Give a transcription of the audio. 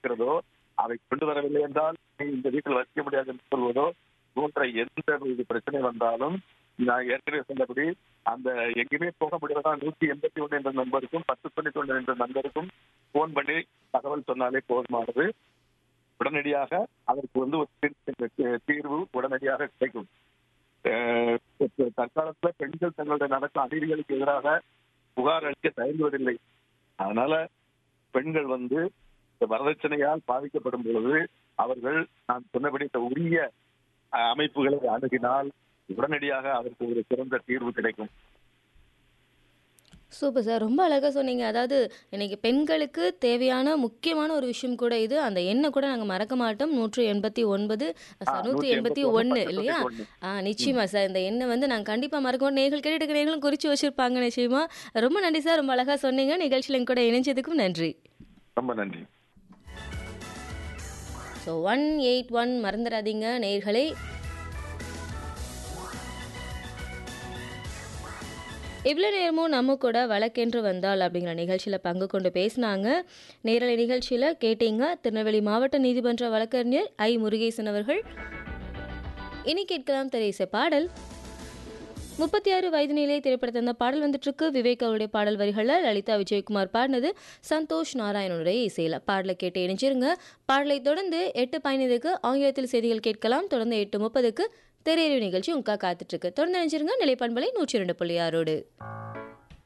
இருக்கிறதோ அதை கொண்டு வரவில்லை என்றால் நீ இந்த வீட்டில் வசிக்க முடியாது என்று சொல்வதோ போன்ற எந்த இது பிரச்சனை வந்தாலும் நான் ஏற்கனவே சொன்னபடி அந்த எங்கேயுமே போக முடியாதா நூத்தி எண்பத்தி ஒன்று என்ற நம்பருக்கும் பத்து தொண்ணூத்தி ஒன்று என்ற நம்பருக்கும் போன் பண்ணி தகவல் சொன்னாலே போதுமானது உடனடியாக அதற்கு வந்து ஒரு தீர்வு- தீர்வு உடனடியாக கிடைக்கும் அஹ் இப்ப தற்காலத்துல பெண்கள் தங்களுடைய நடக்கும் அநீதிகளுக்கு எதிராக புகார் அளிக்க தயங்குவதில்லை அதனால பெண்கள் வந்து இந்த வரதட்சணையால் பாதிக்கப்படும் பொழுது அவர்கள் நான் சொன்னபடி இந்த உரிய அஹ், அமைப்புகளை அணுகினால் உடனடியாக அதற்கு ஒரு சிறந்த தீர்வு கிடைக்கும் சூப்பர் சார் ரொம்ப அழகாக சொன்னீங்க அதாவது இன்னைக்கு பெண்களுக்கு தேவையான முக்கியமான ஒரு விஷயம் கூட இது அந்த எண்ணை கூட நாங்கள் மறக்க மாட்டோம் நூற்று எண்பத்தி ஒன்பது சார் நூற்றி எண்பத்தி ஒன்று இல்லையா ஆ நிச்சயமா சார் இந்த எண்ணை வந்து நாங்கள் கண்டிப்பாக மறக்க மாட்டோம் நேர்கள் கேட்டுட்டு நேர்களும் குறித்து வச்சிருப்பாங்க நிச்சயமா ரொம்ப நன்றி சார் ரொம்ப அழகாக சொன்னீங்க நிகழ்ச்சியில் என் கூட இணைஞ்சதுக்கும் நன்றி ரொம்ப நன்றி ஸோ ஒன் எயிட் ஒன் மறந்துடாதீங்க நேர்களே இவ்வளோ நேரமும் நம்ம கூட வழக்கென்று வந்தால் அப்படிங்கிற நிகழ்ச்சியில் பங்கு கொண்டு பேசினாங்க நேரலை நிகழ்ச்சியில் கேட்டீங்க திருநெல்வேலி மாவட்ட நீதிமன்ற வழக்கறிஞர் ஐ முருகேசன் அவர்கள் இனி கேட்கலாம் தெரேச பாடல் முப்பத்தி ஆறு வயது நிலை திரைப்படத்தில் அந்த பாடல் வந்துட்டு இருக்கு விவேக் அவருடைய பாடல் வரிகளில் லலிதா விஜயகுமார் பாடினது சந்தோஷ் நாராயணனுடைய இசையில் பாடலை கேட்டு இணைஞ்சிருங்க பாடலை தொடர்ந்து எட்டு பதினைந்துக்கு ஆங்கிலத்தில் செய்திகள் கேட்கலாம் தொடர்ந்து எட்டு முப்பதுக்கு திரையறிவு நிகழ்ச்சி உங்கா காத்துட்டு இருக்கு தொடர்ந்து இணைஞ்சிருங்க நிலைப்பண்பலை நூற்றி இரண்டு புள்ளி ஆறோடு